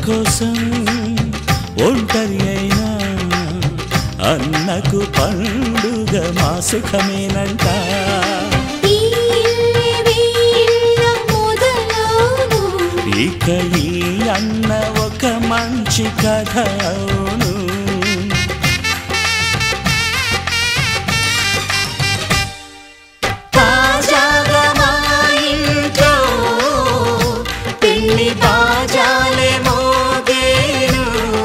కోసం ఒంటరి అయినా అన్నకు పండుగ మా సుఖమేనంట ఈ ఇల్లే వీళ్ళ మొదలవును ఇక ఈ అన్న ఒక మంచి కథ అవును తాజాగా మా ఇంట్లో పెళ్లి బాజాలే మోగేను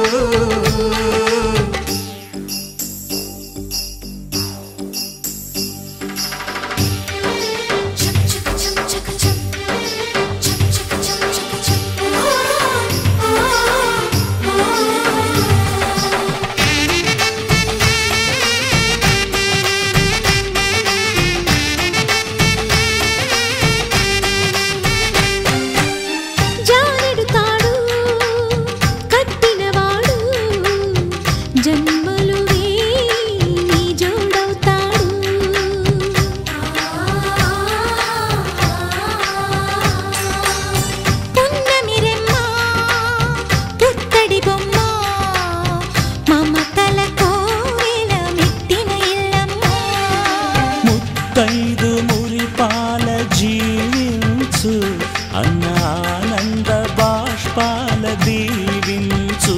చక్ చక్ చక్ చక్ చక్ చక్ చక్ చక్ చక్ చక్ ఆ ఆ జానెడు తాడు కట్టినవాడు జన్మలు వేయి జోడవుతాడు పున్నమిరెమ్మ పుత్తడి బొమ్మ మమతల కోవెల మెట్టిన ఇల్లమ్మ ముత్తైదు మురిపాల జీవించు అన్న ఆనంద బాష్పాల దీవించు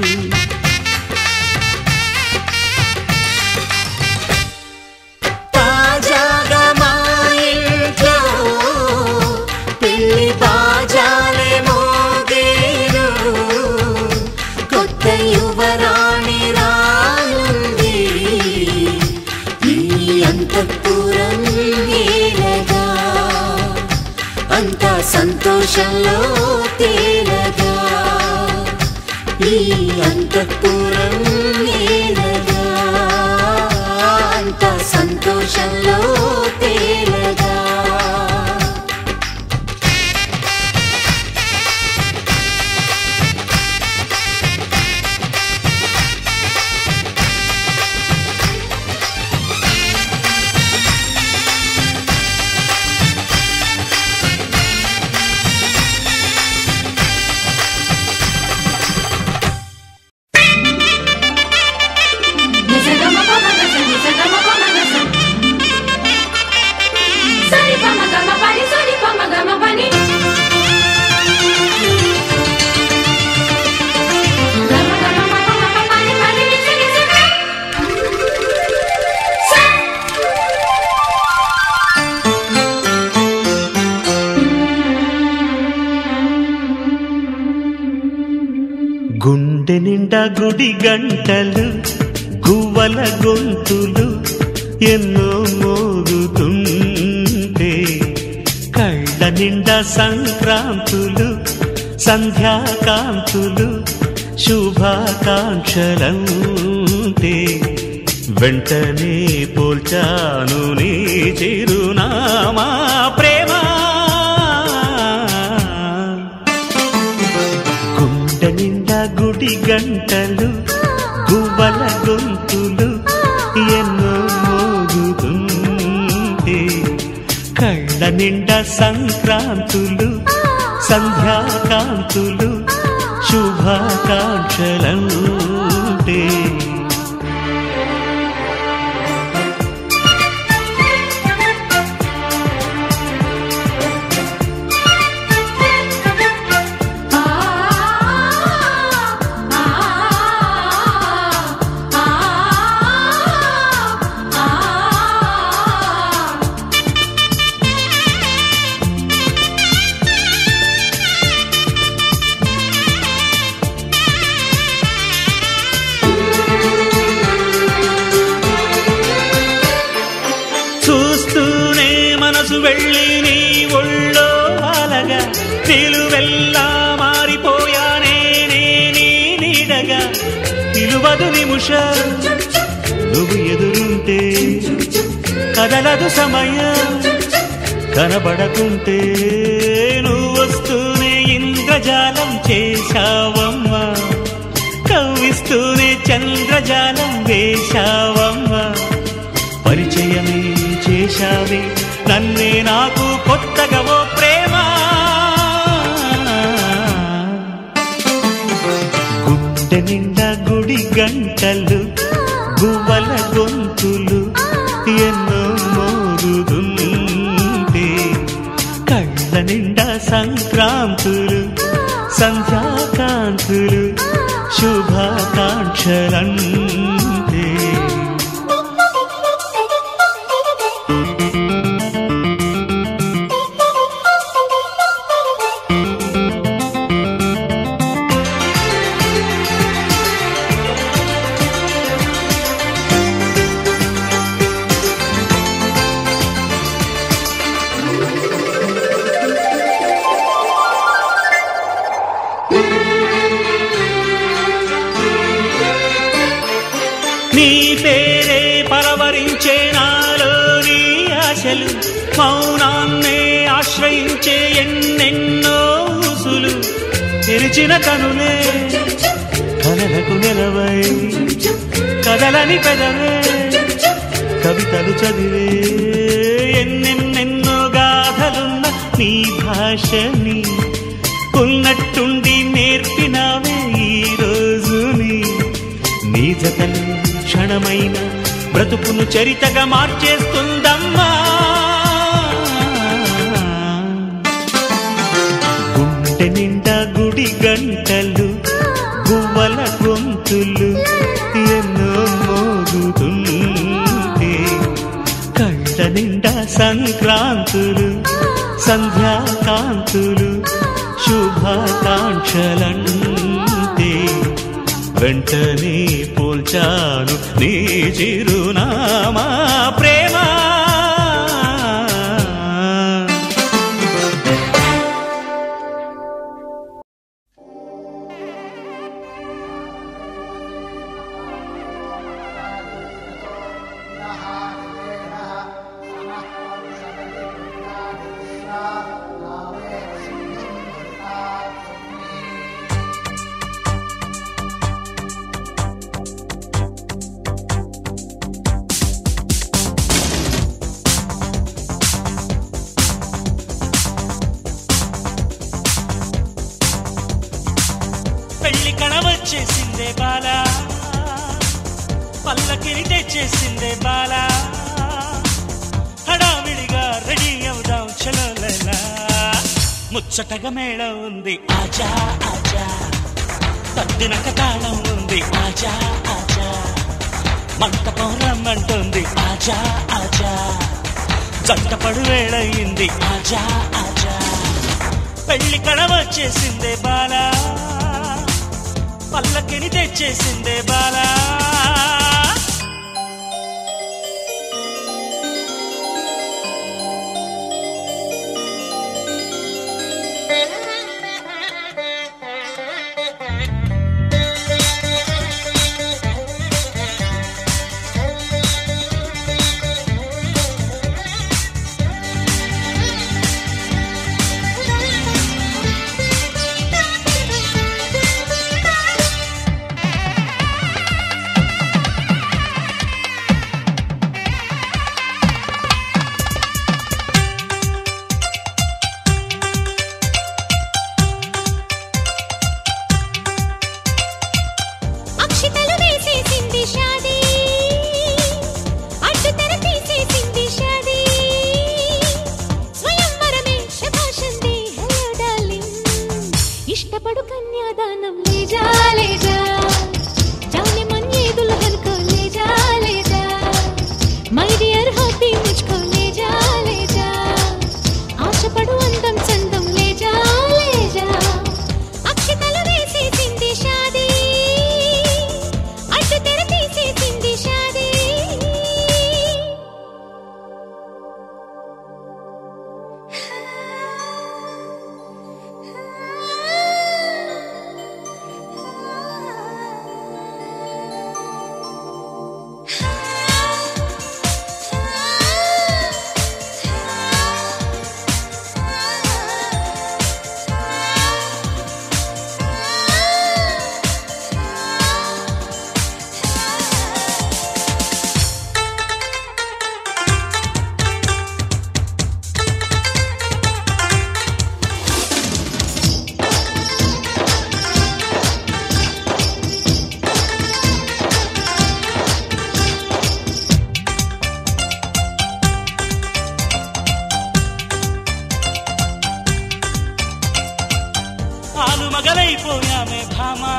తాజాగా మా ఇంట్లో పెళ్లి బాజాలే మోగేను కొత్త యువరాణి రానుంది ఈ అంతఃపురం ఏలగా అంతా సంతోషంలో తేలగా ఈ అంతఃపురం ఏలగా అంతా సంతోషంలో తేలగా గుండె నిండా గుడి గంటలు గువ్వల గొంతులు ఎన్నో మోగుతుంటే కళ్ళ నిండా సంక్రాంతులు సంధ్యాకాంతులు శుభాకాంక్షలంటే వెంటనే పోల్చాను నీ చిరునామా ప్రేమ గుండె నిండా గుడి గంటలు గువ్వల గొంతులు ఎన్నో మోగుతుంటే కళ్ళ నిండా సంక్రాంతులు సంధ్యాకాంతులు శుభాకాంక్షలంటే చూస్తూనే మనసు వెళ్ళి నీ ఒళ్ళో అలగా నిలువెల్లా మారిపోయానే నే నీ నీడగా నిలువదు నిముష నువ్వు ఎదురుంటే కదలదు సమయం కనబడకుంటే నువ్వు వస్తూనే ఇంద్రజాలం చేశావమ్మా కవ్విస్తూనే చంద్రజాలం వేశావమ్మా పరిచయమే చేశావే నన్నే నాకు కొత్తగా ఓ ప్రేమ గుడి గంటలు గువ్వల గొంతులు ఎన్నో మోగుతుంటే కళ్ళ నిండా సంక్రాంతులు సంధ్యాకాంతులు శుభాకాంక్షలంటే నీ పేరే పరవరించే నాలోని ఆశలు మౌనాన్నే ఆశ్రయించే ఎన్నెన్నో ఊసులు తెరిచిన కనులే కలలకు నిలవై కదలని పెదవే కవితలు చదివే ఎన్నెన్నెన్నో గాథలున్న నీ భాషని ఉన్నట్టుండి నేర్పినావే ఈ రోజుని నీ జతలు క్షణమైన బ్రతుకును చరితగా మార్చేస్తుందమ్మా గుండె నిండా గుడి గంటలు గువ్వల గొంతులు ఎన్నో మోగుతుంటే కళ్ళ నిండా సంక్రాంతులు సంధ్యాకాంతులు శుభాకాంక్షలంటే వెంటనే పోల్చాను నీ చిరునామా ప్రేమ పెళ్లి కణవచ్చేసిందే బాల పల్లకిని తెచ్చేసిందే బాల హడావిడిగా రెడీ అవుదాం చలోలలా ముచ్చటగా మేళ ఉంది ఆజా ఆజా తద్దినక తాళం ఉంది ఆజా ఆజా మంటపం రమ్మంటుంది ఆజా ఆజా జంటపడు వేళయింది ఆజా ఆజా పెళ్లి కడవచ్చేసిందే బాలా పల్లకిని తెచ్చేసిందే బాలా మగలైపోయామే భామా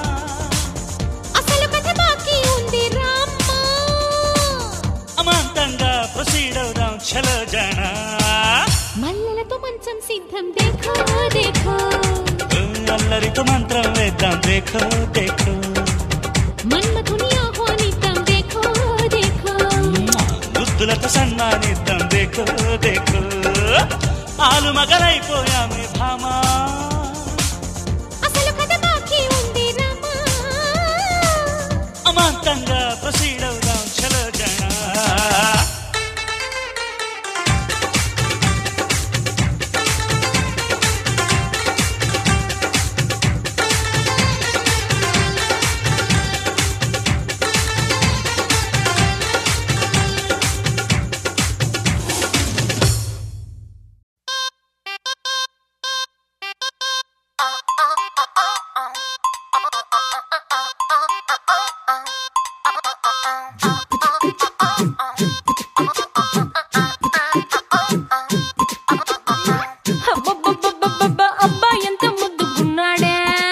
అసలు కథ బాకీ ఉంది రామ్మా అమాంతంగా ప్రొసీడ్ అవుదాం చలో జానా మల్లెలతో మంచం సిద్ధం దేఖో దేఖో అల్లరితో మంత్రం వేద్దాం దేఖో దేఖో మన్మథుని ఆహ్వానిద్దాం దేఖో దేఖో బుద్ధులతో సన్మానిద్దాం దేఖో దేఖో ఆలు మగలైపోయామే భామా అసలు కథ బాకీ ఉంది రామా అమాంతంగా ప్రొసీడ్ అవుదాం చలో జానా అబ్బబ్బబ్బబ్బబ్బ, అబ్బా ఎంత ముద్దుకున్నాడే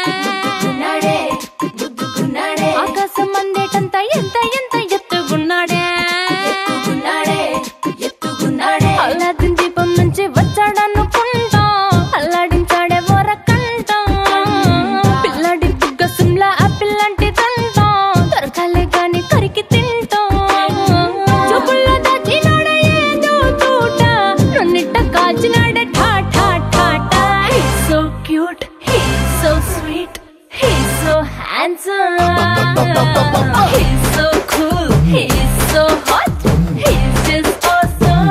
ఆకాశం అందేటంత ఎంత ఎంత ఎత్తుకున్నాడే అల్లాదిన్ దీపం నుంచి వచ్చాడనుకుంటా అల్లాడించాడే వరకంట పిల్లాడి బుగ్గ సిమ్లా ఆపిల్ లాంటి దంట దొరకాలే గాని కరికి తింటాం చూపుల్లో దాచినాడే ఏదో తోట నన్నిట్ట కాచినాడే ఠా ఠా ఠా ఠా He's so cute, he's so sweet, he's so handsome. He's so cool, he's so hot, he's just awesome.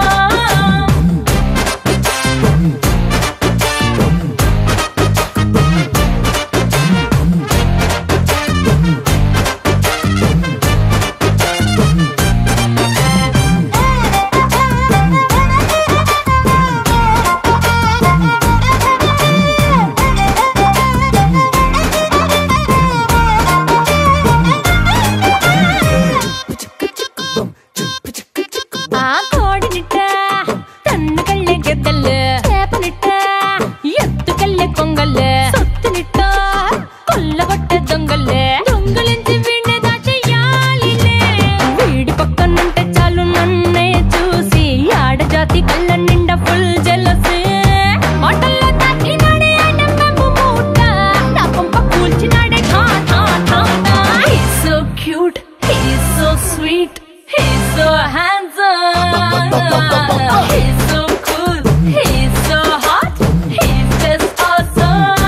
ఆ కోడినిట్ట తన్ను కళ్ళె గెద్దల్లు చేపనిట్ట ఎత్తు కళ్ళె కొంగల్లు సొత్తునిట్ట కొల్లగొట్ట దొంగల్లే దొంగలించి వీణ్ణి దాచేయాలిలే వీడి పక్కనుంటే చాలు నన్నే చూసి ఆడజాతి కళ్ళ నిండా ఫుల్ జలసి మాటల్లో దాచినాడే అన్నమ్మ మూట నా పంప కూల్చినాడే ఠా ఠా ఠా ఠా He's so cute, he's so sweet, he's so handsome. He's so cool, he's so hot, he's just awesome.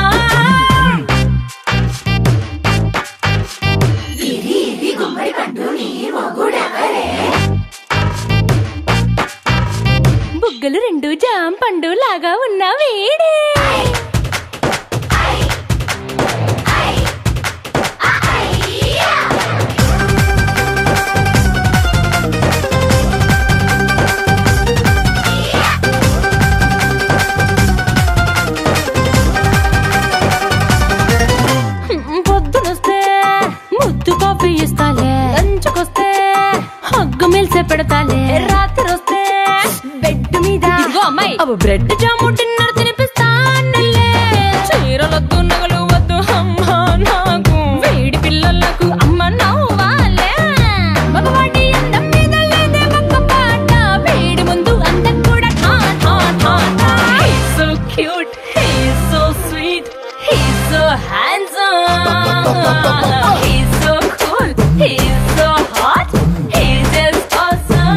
బుగ్గలు రెండు జాం పండు లాగా ఉన్న వేడే పొద్దునొస్తే ముద్దు కాఫీ ఇస్తాలే లంచ్కొస్తే హగ్గు మిల్సే పెడతాలే రాత్రి వస్తే బెడ్ మీద ఇదిగో అమ్మాయి అవి బ్రెడ్ జాము డిన్నర్ తినిపిస్తానులే చీరలొద్దు నగలు వద్దు అమ్మా నాకు వేడి పిల్లలకు అమ్మ నవ్వాలే మగవాడి అందం మీద లేదే ఒక్క పాట వేడి ముందు అందం కూడా ఠా ఠా ఠా ఠా He's so cute, he's so sweet, he's so handsome. He's so cool, he's so hot, he's just awesome.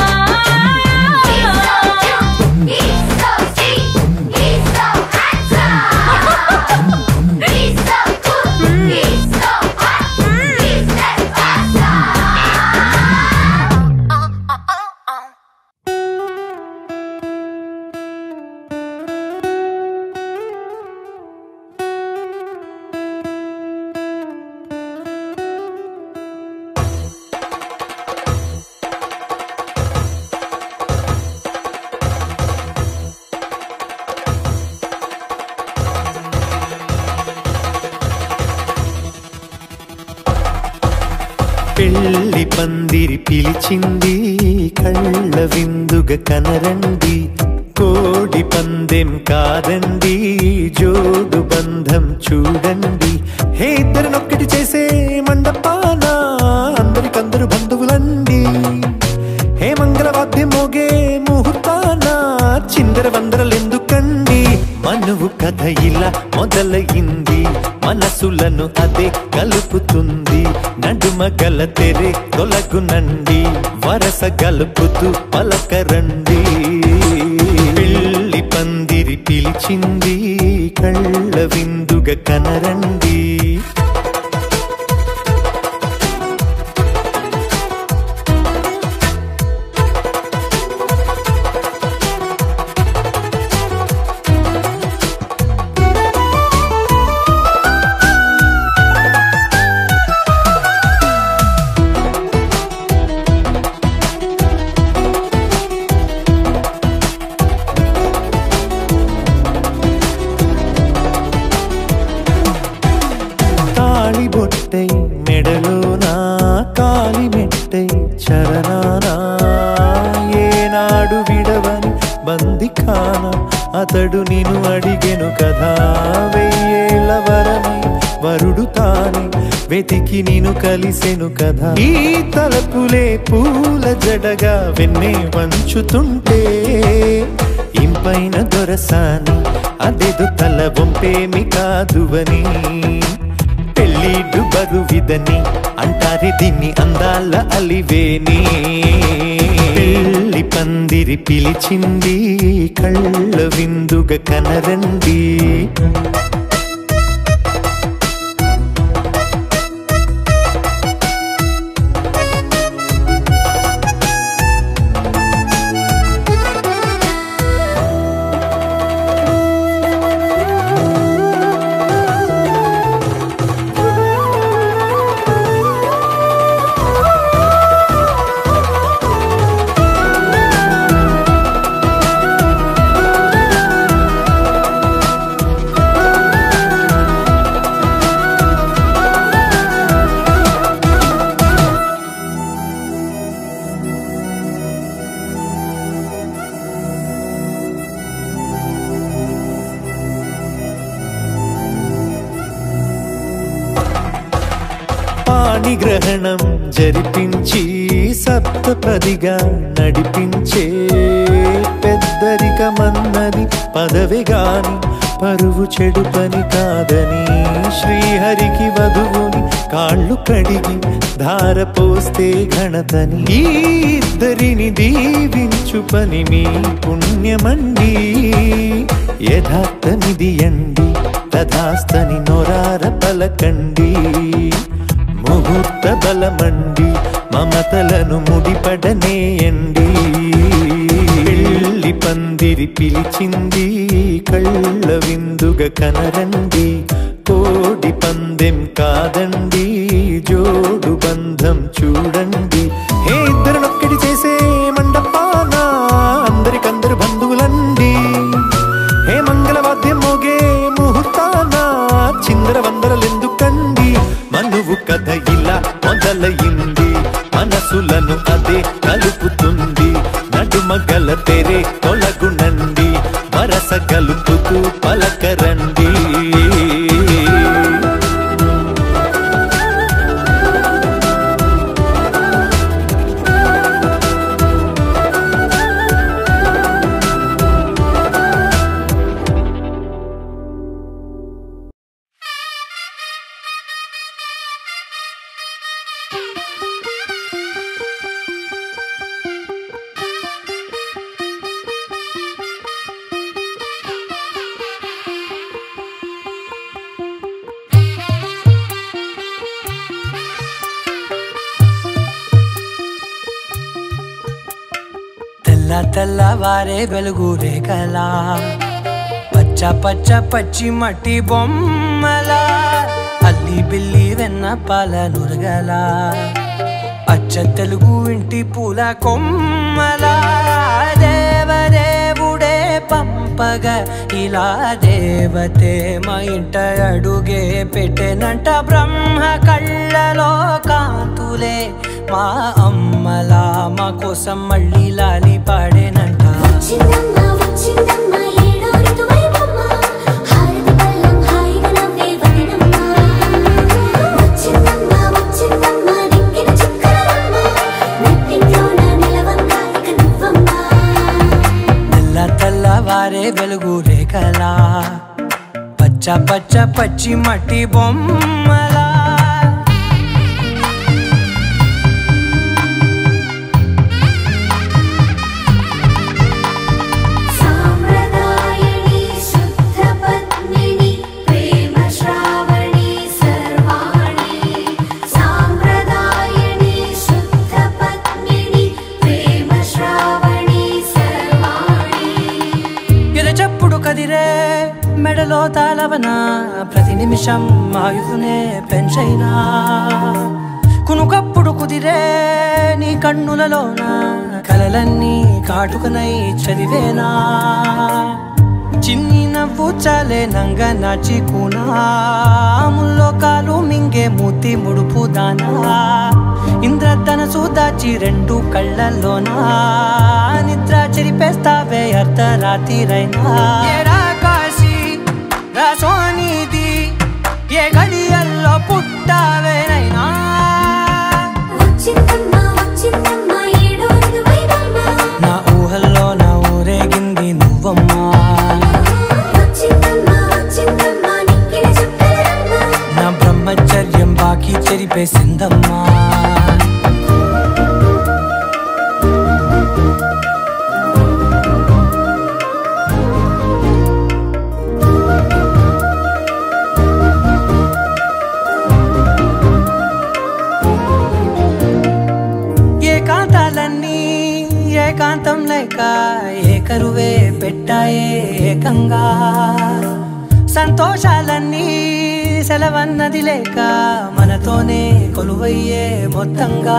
He's so sweet. He's so handsome. He's so cool. He's so hot. He's just awesome. పెళ్లి పందిరి పిలిచింది కళ్ళ విందుగ కనరండి కోడి పందెం కాదండి జోడు బంధం చూడండి హే ఇద్దరినొక్కటి చేసే మండపాన అందరికందరు బంధువులండి హే మంగళవాద్యం మోగే ముహూర్తాన చిందర వందరలెందుకండి మనువు కథ ఇలా మొదలయింది మనసులను అదే కలుపుతుంది నడుమ గల తెరే తొలగునండి వరస గలుపుతూ పలకరండి పెళ్లి పందిరి పిలిచింది కళ్ళ విందుగా కనరండి తాళి బొట్టై మెడలోనా కాలి మెట్టై చరణానా ఏనాడు విడవని బందిఖాన అతడు నిన్ను అడిగెను కదా వెయ్యేళ్ళ వరమై వరుడు తానే వెతికి నేను కలిసెను కదా ఈ తలపులే పూల జడగా వెన్నే వంచుతుంటే ఇంపైన దొరసాని అదేదో తల వంపేమి కాదువని పెళ్ళిడు బరువిదని అంటారే దీన్ని అందాల అలివేని పెళ్లి పందిరి పిలిచింది కళ్ళ విందుగా కనరండి పాణిగ్రహణం జరిపించి సప్తపదిగా నడిపించే పెద్దరికమన్నది పదవి గాని పరువు చెడు పని కాదని శ్రీహరికి వధువుని కాళ్ళు కడిగి ధార పోస్తే ఘనతని ఈ ఇద్దరిని దీవించు పని మీ పుణ్యమండి యథార్థమిది అండి తథాస్తని నొరార పలకండి ముహూర్త బలమండి మమతలను ముడిపడనేయండి పెళ్లి పందిరి పిలిచింది కళ్ళ విందుగా కనరండి కోడి పందెం కాదండి జోడు బంధం చూడండి హే ఇద్దరినొక్కటి చేసే మండపాన అందరికందరు బంధువులండి హే మంగళవాద్యం మోగే ముహూర్తాన చిందర వందరలెందుకండి మనువు కథ ఇలా మొదలయింది మనసులను అదే కలుపుతుంది నడుమ గల తెరే తొలగునండి వరస గలుపుతూ పలకరండి తెల్ల తెల్లవారే వెలుగు రేఖలా పచ్చ పచ్చ పచ్చి మట్టి బొమ్మలా అల్లి బిల్లి వెన్న పాల నురగల అచ్చ తెలుగు ఇంటి పూల కొమ్మలా దేవదేవుడే పంపగా ఇలా దేవతే మా ఇంట అడుగే పెట్టెనంట బ్రహ్మ కళ్ళలో కాంతులే మా అమ్మలా మా కోసం మళ్ళీ లాలి పాడేనంట వచ్చిందమ్మా వచ్చిందమ్మా వెలుగు రేఖలా పచ్చ పచ్చ పచ్చి మట్టి బొమ్మలా సామ్రదాయని శుద్ధ పద్మిని ప్రేమ శ్రావణి సర్వాణి సామ్రదాయని శుద్ధ పద్మిని ప్రేమ శ్రావణి సర్వాణి ఎద చప్పుడు కదిరే మెడలో తాళవన ప్రతి నిమిషం ఆయుధునే పెంచైనా కునుకప్పుడు కుదిరే నీ కన్నులలోన కలలన్నీ కాటుకనై చదివేనా చిన్ని నవ్వు చాలే నంగ నాచి ముల్లో కాలు మింగే మూతి ముడుపు దానా ఇంద్రధనసు దాచి రెండు కళ్ళల్లోనా నిద్ర చెరిపేస్తావే అర్ధరాత్రిరైనా ఏడా కాశీ రా సోనిది ఏ గడియల్లో పుట్టావేనైనా వచ్చిందమ్మా వచ్చిందమ్మా ఏడో ఋతువైనమ్మా నా ఊహల్లో నా ఊరేగింది నువ్వమ్మా వచ్చిందమ్మా వచ్చిందమ్మా నిక్కిన చుక్కలమ్మా నా బ్రహ్మచర్యం బాకీ చెరిపేసిందమ్మా ఏకాంతాలన్నీ ఏకాంతం లేక ఏకరువే పెట్టాయే ఏకంగా సంతోషాలన్నీ సెలవన్నది లేక మనతోనే కొలువయ్యే మొత్తంగా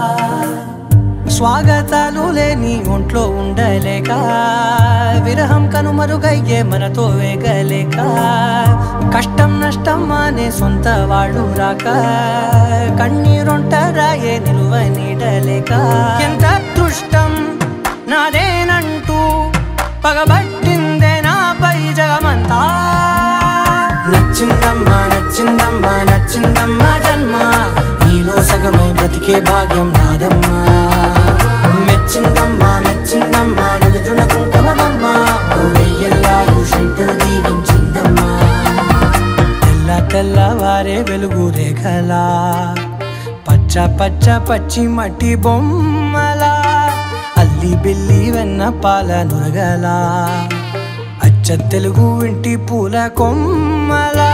స్వాగతాలు లేని ఒంట్లో ఉండలేక విరహం కనుమరుగయ్యే మనతో వేగలేక కష్టం నష్టం అనే సొంత వాళ్ళు రాక కన్నీరొంటరాయే నిలువ నీడలేక ఎంత అదృష్టం నాదేనంటూ పగబట్టిందే నాపై జగమంతా నచ్చిందమ్మా నచ్చిందమ్మా నచ్చిందమ్మా జన్మ నీలో సగమై బ్రతికే భాగ్యం నాదమ్మా మెచ్చిందమ్మా మెచ్చిందమ్మా నుదుటిన కుంకుమమ్మా ఓ వెయ్యల్లారు శంకరు దీవించిందమ్మా తెల్ల తెల్లవారే వెలుగు రేఖలా పచ్చ పచ్చ పచ్చి మట్టి బొమ్మలా అల్లి బిల్లి వెన్న పాల నురగలా అచ్చ తెలుగు ఇంటి పూల కొమ్మలా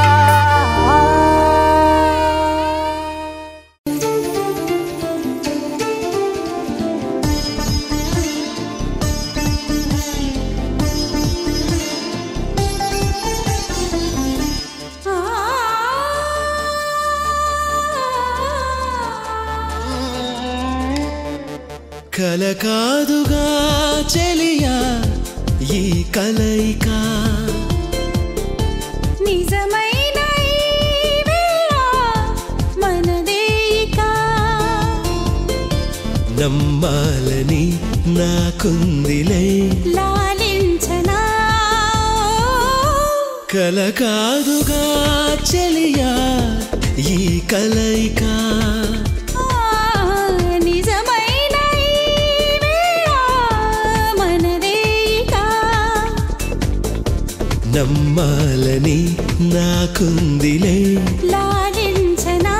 కల కాదుగా చెలియా ఈ కలయిక నిజమైన ఈ వేళ మనదేయిక నమ్మాలని నాకుందిలే లాలించనా కల కాదుగా చెలియా ఈ కలయిక ఆ, నిజమైన ఈ వేళ మనదేయిక నమ్మాలని నాకుందిలే లాలించనా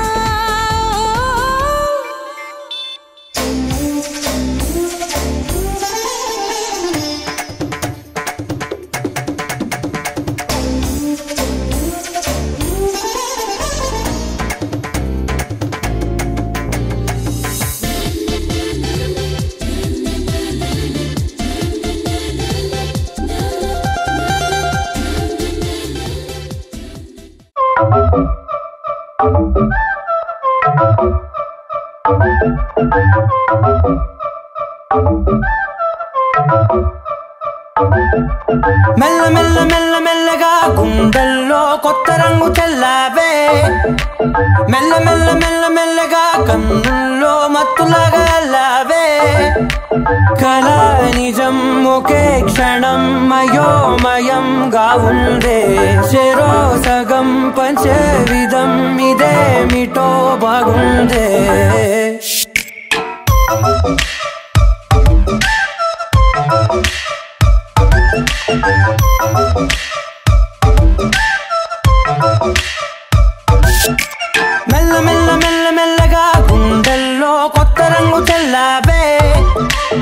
మెల్ల మెల్ల మెల్ల మెల్లగా గుండెల్లో కొత్త రంగు చల్లావే మెల్ల మెల్ల మెల్ల మెల్లగా కన్నుల్లో మత్తులాగా అల్లావే కళ నిజం ఒకే క్షణం మయోమయంగా ఉందే చెరో సగం పంచే విధం ఇదేమిటో బాగుందే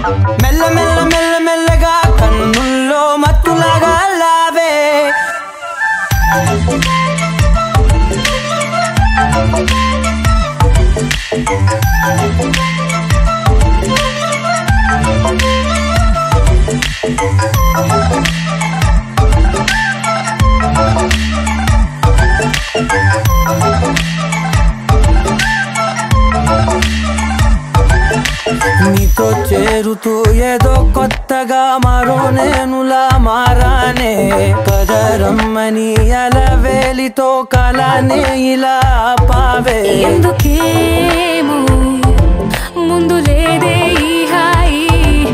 మెల్ల మెల్ల మెల్ల మెల్లగా కన్నుల్లో మత్తులాగా లావే నీతో చేరుతూ ఏదో కొత్తగా మరో నేనులా మారానే కదరమ్మని అలవేలితో కలానే ఇలా పావే ఎందుకేమో ముందు లేదే ఈ హాయి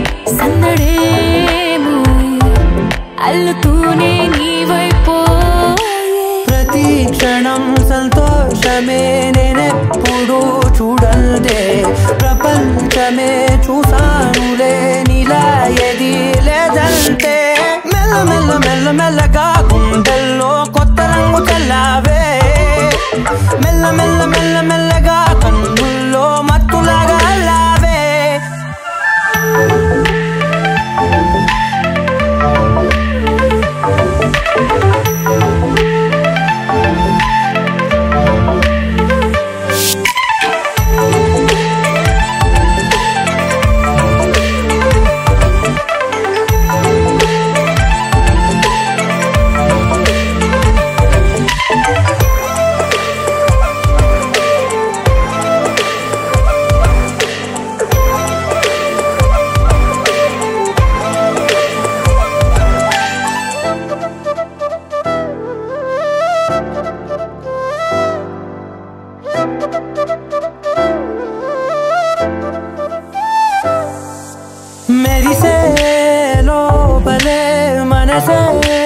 సందడేమో అల్లుతూనే నీ వైపో ప్రతి క్షణం సంతోషమే నేనెప్పుడు చూడల్దే ప్రపంచమే చూసానులే నీలా ఎది లేదంటే మెల్ల మెల్ల మెల్ల మెల్లగా గుండెల్లో కొత్త రంగు చల్లావే మెల్ల మెల్ల మెల్ల మెల్లగా కన్నుల్లో మత్తులాగా లావే మెరిసే లోపలే మనసే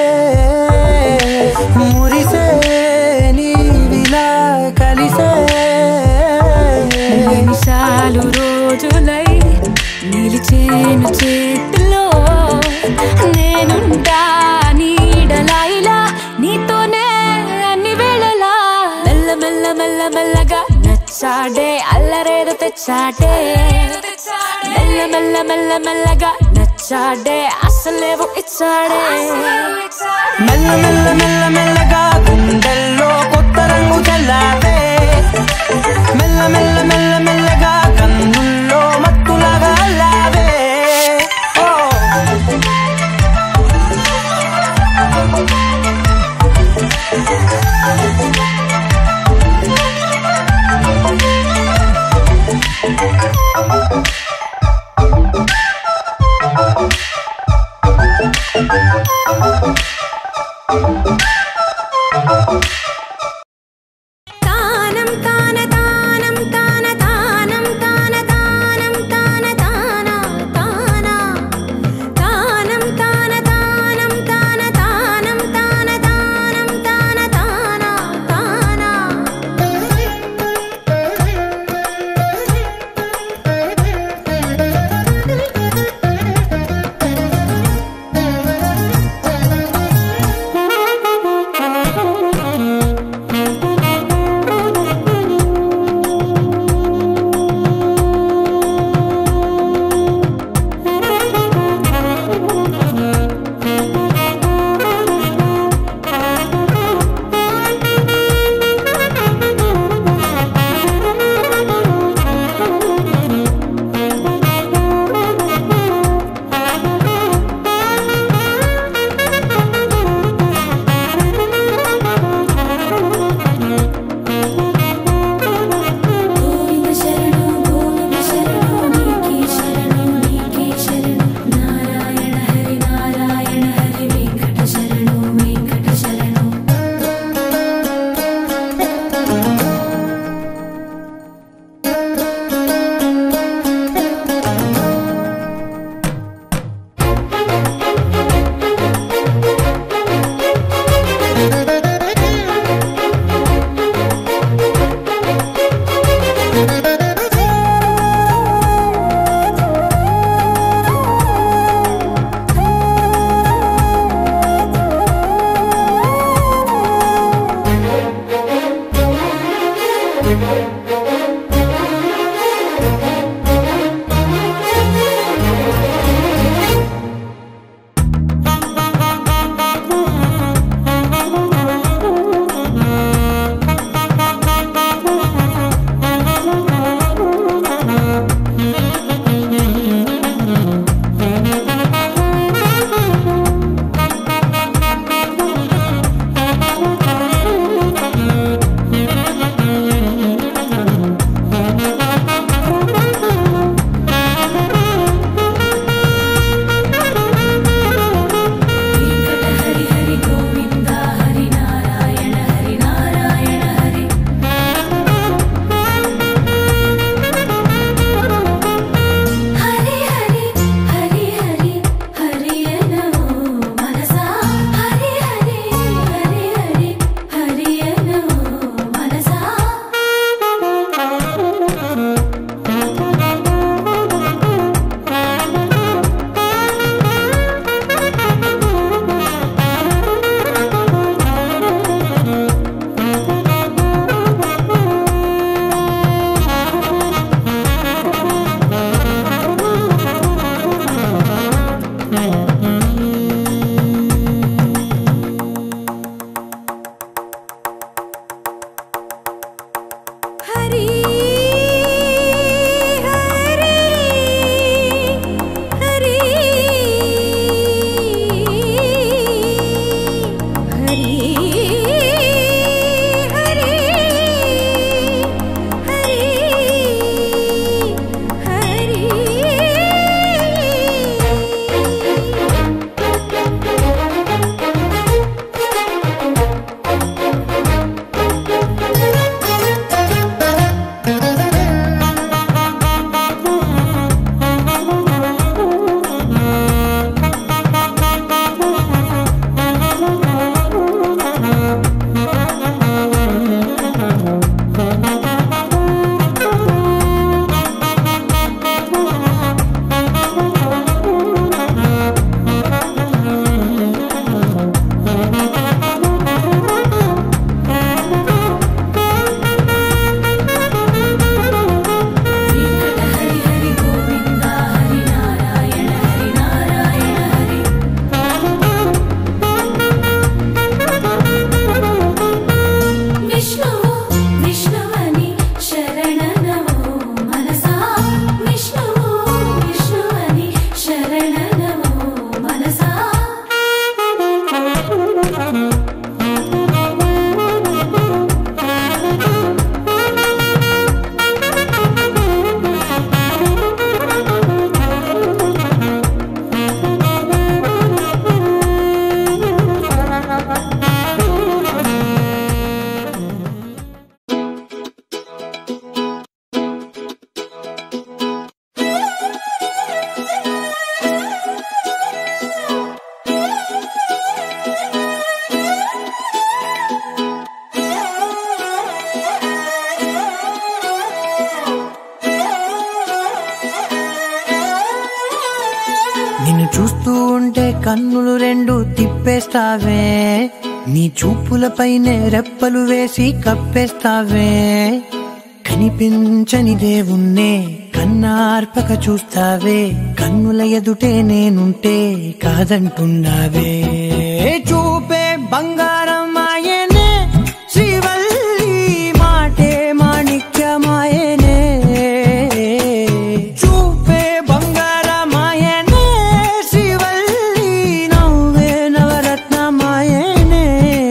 మురిసే నీవిలా కలిసే నిమిషాలు రోజులై నిలిచేను చేతిలో నేనుంటా నీడలా ఇలా నీతోనే అన్ని వేళలా మెల్ల మెల్ల మెల్ల మెల్లగా నచ్చాడే అల్లరేదో తెచ్చాడే మెల్ల మెల్ల మెల్ల మెల్లగా నచ్చాడే అసలేవో ఇచ్చాడే మెల్ల మెల్ల మెల్ల మెల్లగా గుండెల్లో కొత్త రంగు చల్లావే మెల్ల మెల్ల మెల్ల మెల్లగా కన్నుల్లో మత్తులాగా లావే ఓ తానం తాన తానం తాన తాన నిన్ను చూస్తూ ఉంటే కన్నులు రెండు తిప్పేస్తావే నీ చూపులపైనే రెప్పలు వేసి కప్పేస్తావే కనిపించని దేవుణ్ణే కన్నార్పక చూస్తావే కన్నుల ఎదుటే నేనుంటే కాదంటున్నావే చూపే బంగారం ఆయనే శ్రీవల్లి మాటే మాణిక్యమాయనే చూపే బంగారమాయనే శ్రీవల్లి నవ్వే నవరత్నమాయనే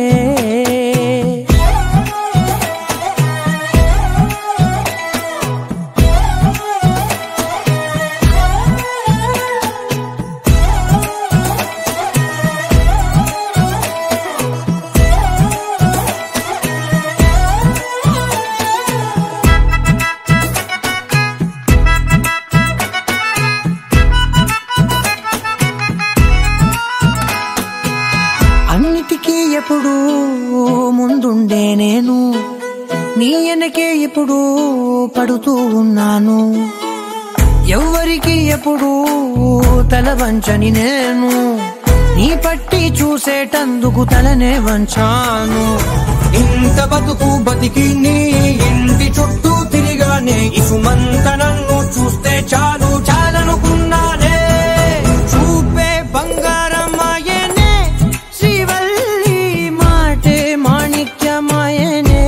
అన్నిటికీ ఎప్పుడు ముందుండే నేను నీ వెనకే ఎప్పుడు పడుతూ ఉన్నాను ఎవ్వరికి ఎప్పుడు తల వంచని నేను నీ పట్టి చూసేటందుకు తలనే వంచాను ఇంత బతుకు బతికి నీ ఇంటి చుట్టూ తిరిగానే ఇసుమంత నన్ను చూస్తే చాలు చాలనుకున్నానే చూపే బంగారమాయనే శ్రీవల్లి మాటే మాణిక్యమాయనే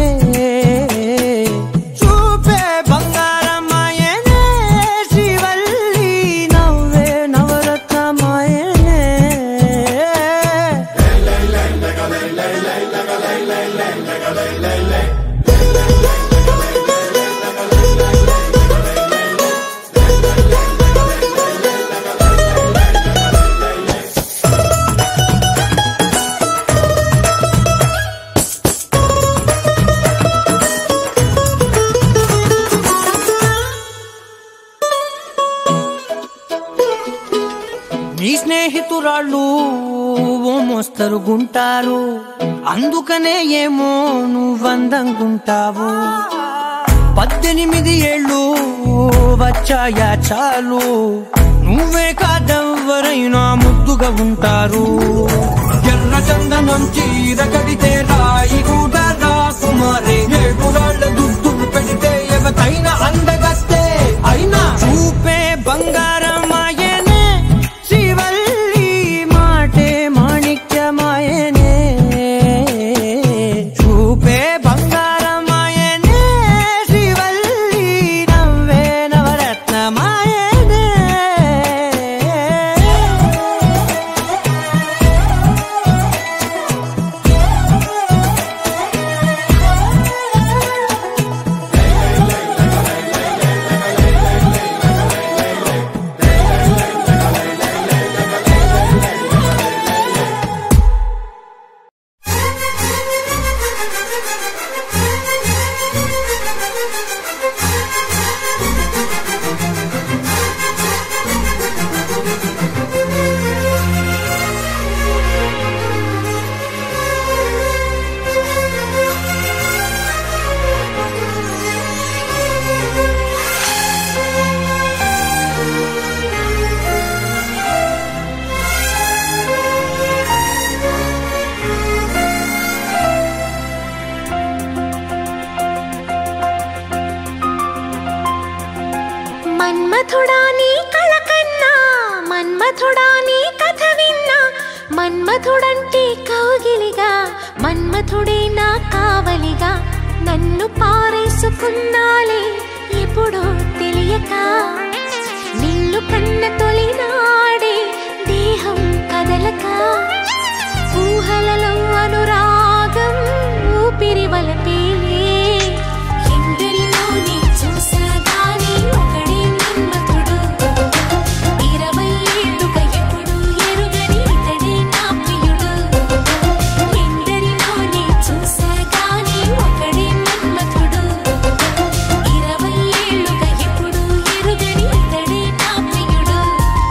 చూపే బంగారమాయనే శ్రీవల్లి నవ్వే నవరత్నమాయనే నీ స్నేహితురాళ్ళు ఓ మోస్తరు గుంటారు అందుకనే ఏమో నువ్వందంగుంటావు పద్దెనిమిది ఏళ్ళు వచ్చాయా చాలు నువ్వే కాదెవ్వరైనా ముద్దుగా ఉంటారు ఎర్ర చందనం చీర కడితే రాయి కూడా రాకుమారే ఏడు రాళ్ళ దుద్దులు పెడితే ఎవతైనా అందగస్తే అయినా చూపే బంగారమాయనే శ్రీవల్లి మాటే మాణిక్యమాయనే చూపే బంగారమాయనే శ్రీవల్లి నవ్వే నవరత్నమాయనే మన్మథుడా నీ కళ కన్నా మన్మథుడా నీ కథ విన్నా మన్మథుడంటే కౌగిలిగా మన్మథుడే నా కావలిగా నన్ను పారేసుకున్నాలే ఎప్పుడో తెలియక నిన్ను కన్న తొలినాడే దేహం కదలక ఊహలలో అనురాగం ఊపిరి వలపేలే ఎందరిలోనే చూసాగానే ఒకడే మన్మథుడు ఇరవై ఏళ్ళుగా ఎప్పుడు ఎరుగని ఇతడే నా ప్రియుడు ఎందరిలోనే చూసాగానే ఒకడే మన్మథుడు ఇరవై ఏళ్ళుగా ఎప్పుడు ఎరుగని ఇతడే నా ప్రియుడు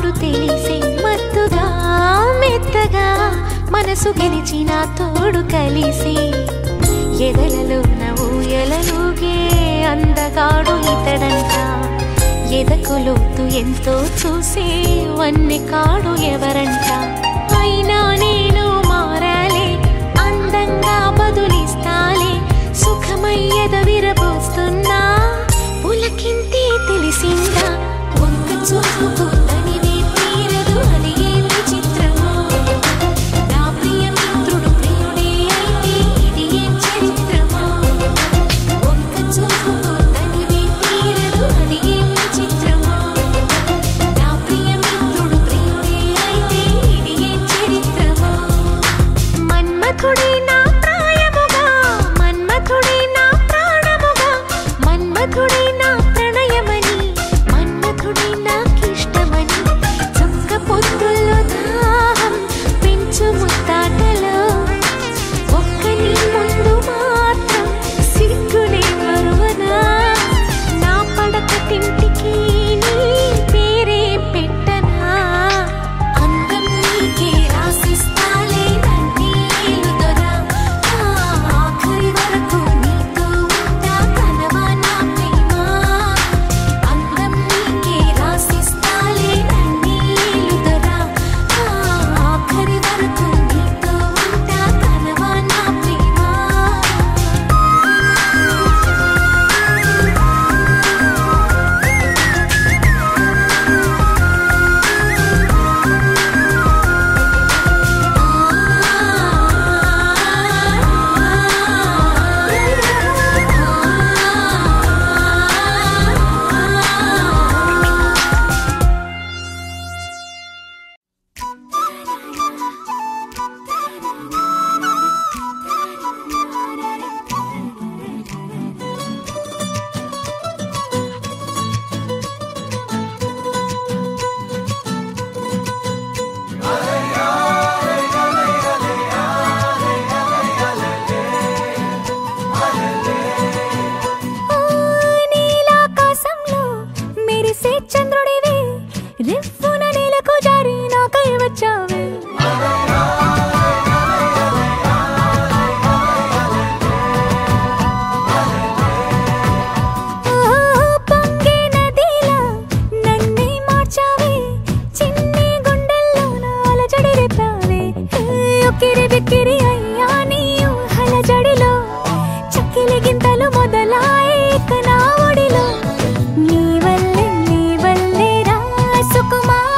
అందగాడు తెలిసే మత్తుగా మెత్తగా మనసు గెలిచిన తోడు కలిసి ఎదలలోన ఊయలలుగే అందగాడు ఇతడంట ఎదకులోతు ఎంతో చూసే వన్నె కాడు ఎవరంట అయినా నేను మారాలే అందంగా బదులిస్తాలే సుఖమయ్యద విరబోస్తున్నా పులకింతే తెలిసిందా వంక చూపుకు తనివే తీరదు అది ఏ విచిత్రమో నా ప్రియ మిత్రుడు ప్రియుడే అయితే ఇది ఏ చరిత్రమో వంక చూపుకు తనివే తీరదు అది ఏ విచిత్రమో నా ప్రియ మిత్రుడు ప్రియుడే అయితే ఇది ఏ చరిత్రమో మన్మథుడే నా ప్రాయముగా మన్మథుడే నా ప్రాణముగా మన్మథుడే నా ప్రణయమని మన్మథుడే నాకిష్టమని చొక్క పొద్దుల్లో దాహం పెంచు ముత్తాటలో ఒక్క నీ ముందు మాత్రం సిగ్గునే మరువనా నా పడక తింటికి నీ పేరే పెట్టనా అందం నీకే రాసిస్తాలే నంది ఏలుదొరా ఆఖరి వరకు నీతో ఉంటా కనవా నా ప్రేమ అందం నీకే రాసిస్తాలే నంది ఏలుదొరా ఆఖరి వరకు నీతో ఉంటా కనవా నా ప్రేమ నీలాకాశంలో మెరిసే చంద్రుడివే రిఫ్ఫున నేలకు జారి నాకై వచ్చావే పొంగే నదిలా నన్నే మార్చావే చిన్ని గుండెల్లో నాల జడి రేపావే ఒక్కిరి బిక్కిరి అయ్యా నీ ఊహల జడిలో చక్కిలి గింతలు మొదలాయి నా ఒడిలో నీ వల్లే నీ వల్లే రా సుకుమార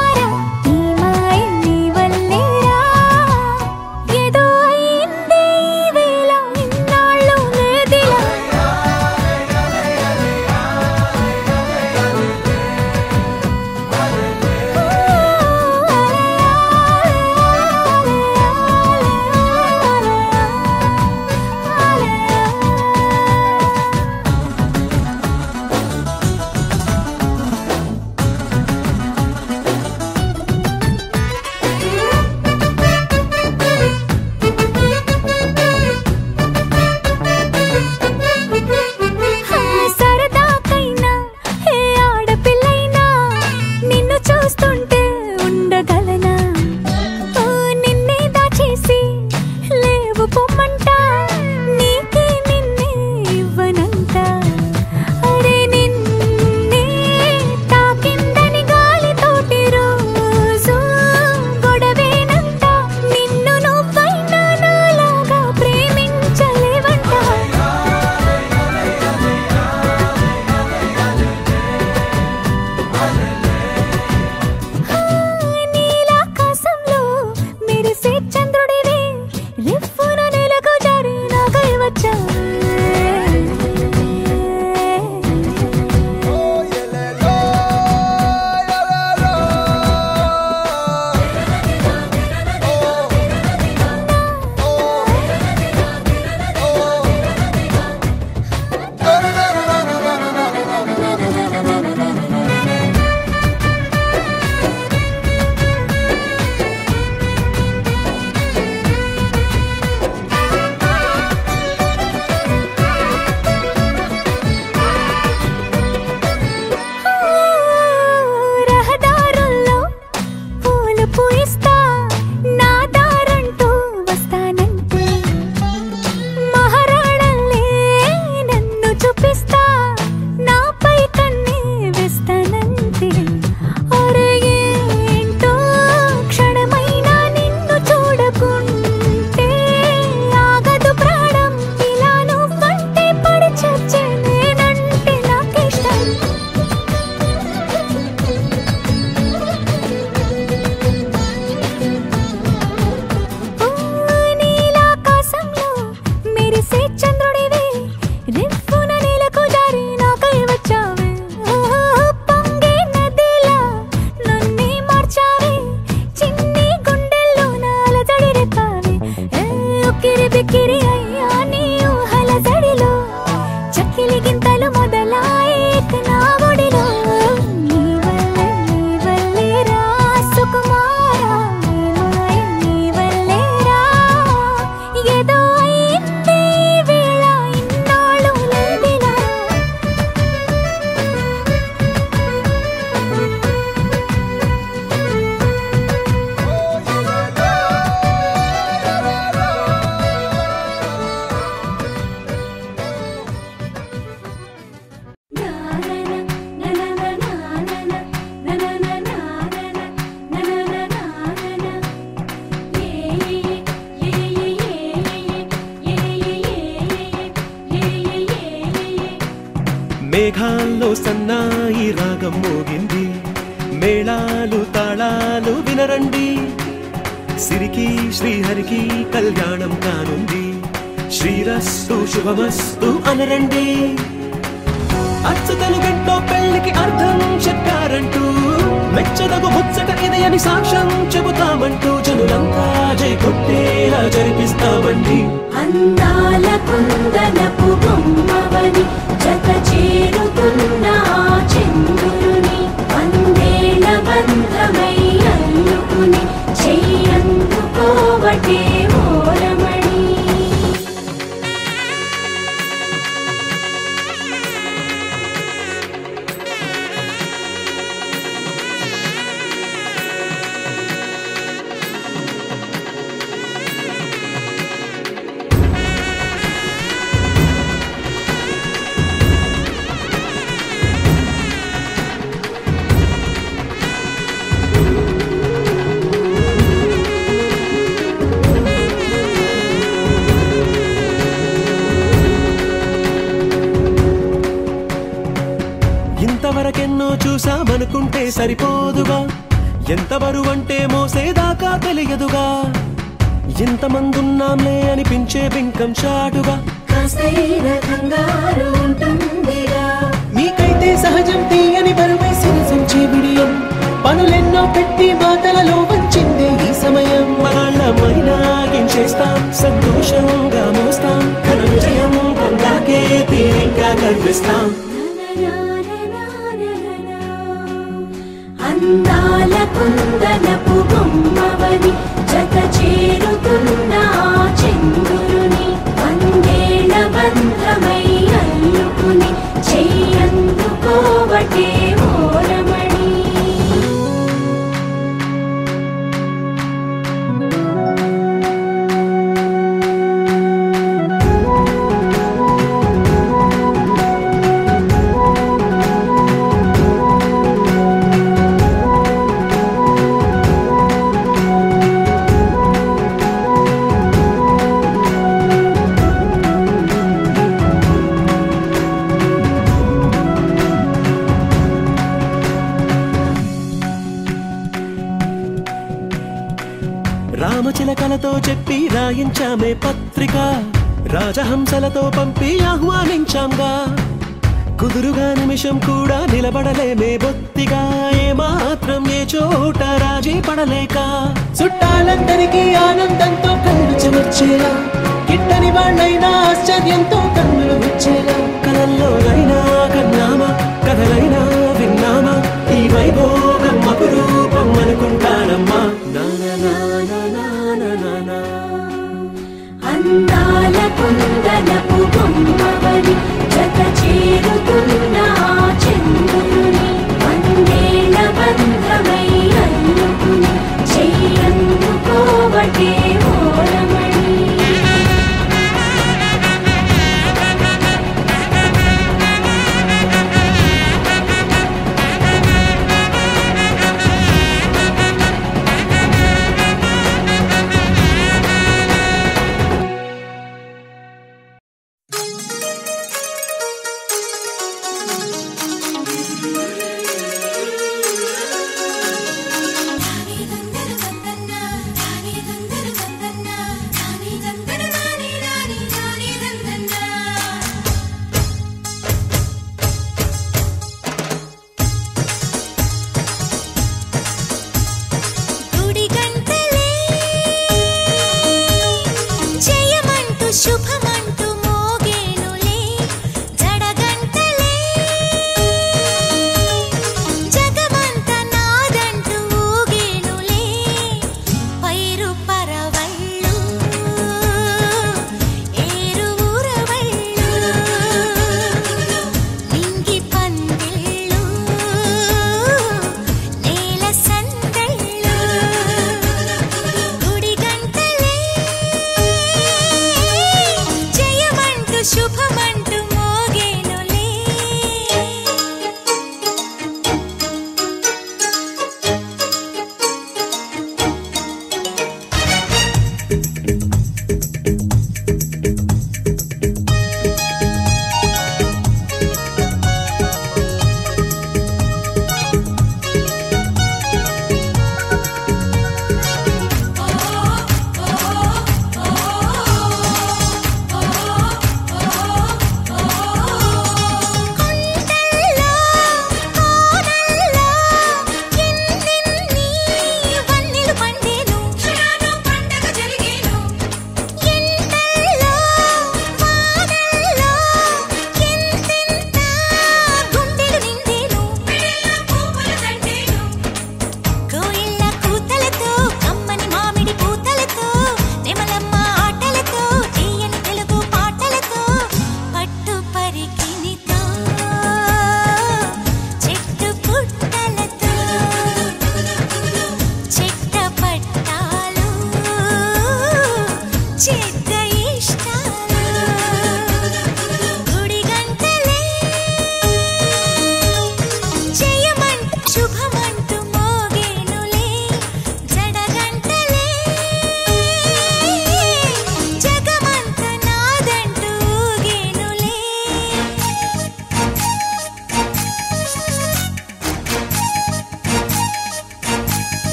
పిలుపు ఇస్తా నా దారంటూ వస్తానంటే మహారాణల్లే నన్ను చూపిస్తా నాపై కన్నే వేస్తానంతే అరే ఏంటో క్షణమైనా నిన్ను చూడకుంటే ఆగదు ప్రాణం ఇలా నువ్వంటే పడి చచ్చే నేనంటే నాకిష్టం ఓ నీలాకాశంలో మెరిసే చంద్రుడివే రిప్పున నేలకు జారి నాకై వచ్చావే ఓ పొంగే నదిలా నన్నే మార్చావే చిన్ని గుండెల్లో నాలజడి రేపావే ఏ ఉక్కిరి బిక్కిరి అయ్యా నీ ఊహల జడిలో చక్కిలి గింతలు మొదలాయేక నా ఒడిలో నీ వల్లే నీ వల్లే రా సుకుమారా నీ మాయ నీ వల్లే రా ఏదో అయింది ఈ వేళ ఇన్నాళ్ళు లేదిలా మేఘాల్లో సన్నాయి రాగం మోగింది మేళాలు తాళాలు వినరండి సిరికి శ్రీహరికి కళ్యాణం కానుంది శ్రీరస్తు శుభమస్తు అనరండి అచ్చతలు గంటో పెళ్లికి అర్థం చెప్పారంటూ మెచ్చదగు ముచ్చట ఇది అని సాక్ష్యం చెబుతామంటూ జనులంతా జై కొట్టేలా జరిపిస్తామండి అందాల కుందనపు బొమ్మవని జత చేరుతున్న ఆ చంద్రుని వందేల బంధమై అల్లుకుని చెయ్యందుకోవటే ఓరమణి ఇంతవరకెన్నో చూసామనుకుంటే సరిపోదుగా ఎంత బరువంటే మోసేదాకా తెలియదుగా ఇంతమందున్నాంలే అనిపించే బింకం చాటుగా కాస్తైన కంగారు ఉంటుందిగా మీకైతే సహజం తీయని బరువై సిరసించే బిడియం పనులెన్నో పెట్టి మాటలలో వచ్చిందే ఈ సమయం మనాళ్ళమైనా చేస్తాం సంతోషంగా మోస్తాం ఘన విజయం పొందాకే తీరిగ్గా కనిపిస్తాం అందాల కుందనపు బొమ్మవని జత చేరుతున్న ఆ చంద్రుని వందేల బంధమై అల్లుకుని చెయ్యందుకోవటే ఓరమణి రామచిలకలతో చెప్పి రాయించామే పత్రిక రాజహంసలతో పంపి ఆహ్వానించాంగా కుదురుగా నిమిషం కూడా నిలబడలేమే బొత్తిగా ఏ మాత్రం ఏ చోట రాజీ పడలేక చుట్టాలందరికీ ఆనందంతో కళ్ళు చెమర్చేలా కిట్టని వాళ్ళైనా ఆశ్చర్యంతో కన్నులు వచ్చేలా కలల్లోనైనా కన్నామా కథలైనా విన్నామా ఈ వైభోగం అపురూపం అనుకుంటానమ్మా నా నా నా నా నా నా నా అందాల కుందనపు బొమ్మవని జత చేరుతున్న ఆ చంద్రుని వందేల బంధమై అల్లుకుని చెయ్యి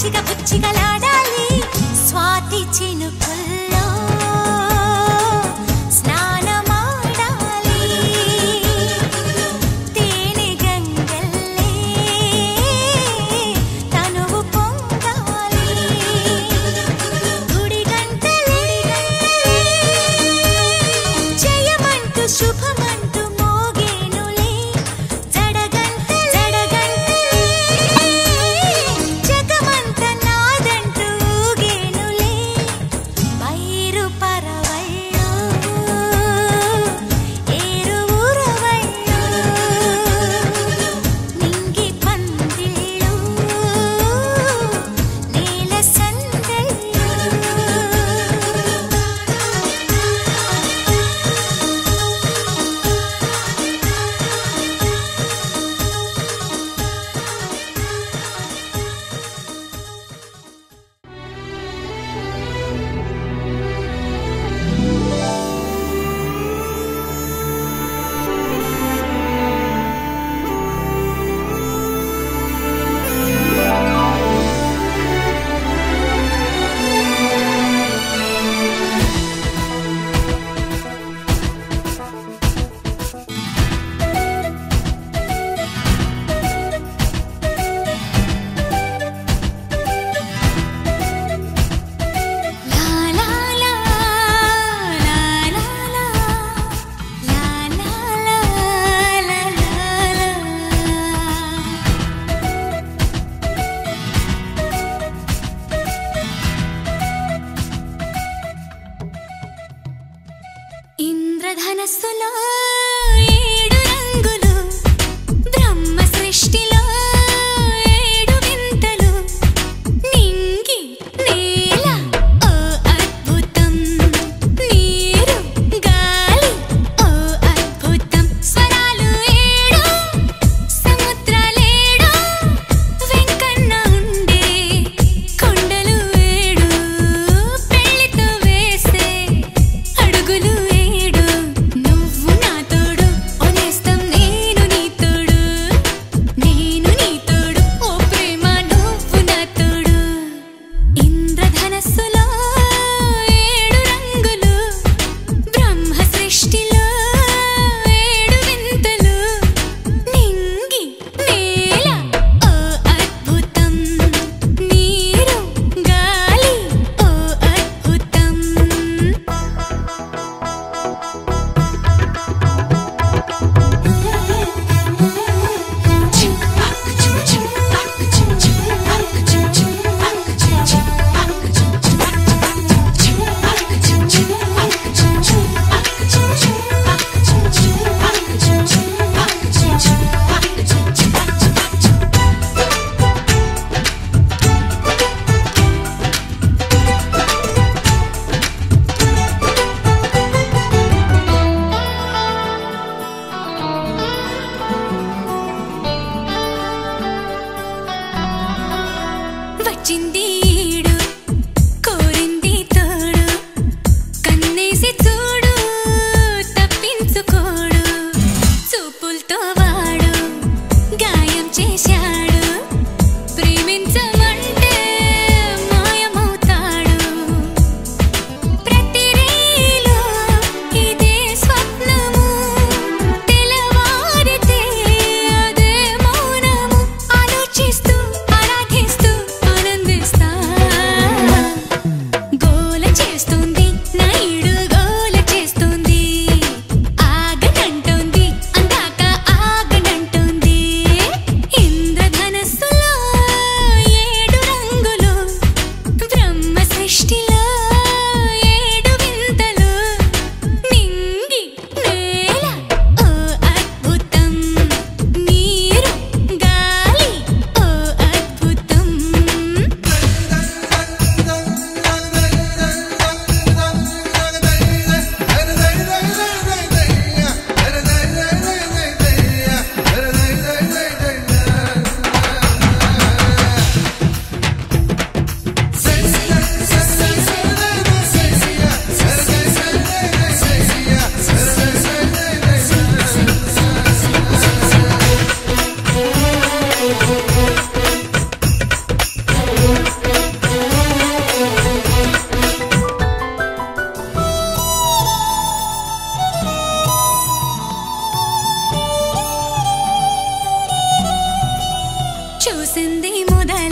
బుచ్చిగా బుచ్చిగలాడాలి స్వాతి చినుకుల్లో స్నానమాడాలి తేనె గంగల్లే తనువు పొంగాలి గుడి గంటలే జయమంటూ శుభమంటూ మోగేనులే జడగంట జడగంటలే జగమంత నాదంటూ ఊగేనులే పైరు పరవళ్ళు ఏరు ఊరవళ్ళు నింగి పందిళ్ళు నేల సందళ్ళు La la la la la la la la la la la ఇంద్రధనస్సులో ఏడు రంగులు బ్రహ్మ సృష్టిలో ఏడు వింతలు నింగి నేల ఓ అద్భుతం నీరు గాలి ఓ అద్భుతం స్వరాలు ఏడు సముద్రాలేడు వెంకన్న ఉండే కొండలు ఏడు పెళ్లితో వేసే అడుగులు ఏడు నువ్వు నా తోడు ఒనేస్తం నేను నీ తోడు నేను నీ తోడు ఓ ప్రేమ నువ్వు నా తోడు ఇంద్రధనస్సులో ఏడు రంగులు బ్రహ్మ సృష్టిలో ఏడు వింతలు నింగి నేల ఓ అద్భుతం నీరు గాలి ఓ అద్భుతం వచ్చింది ఈడు కోరింది తోడు కన్నేసి చూడు తప్పించుకోడు చూపులతో వాడు గాయం చేశాడు ప్రేమించమంటే మాయమవుతాడు ప్రతి రీలో ఇదే స్వప్నము తెలవారితే అదే మౌనము ఆలోచిస్తూ ఆరాధిస్తూ ఆనందిస్తూ మొదలై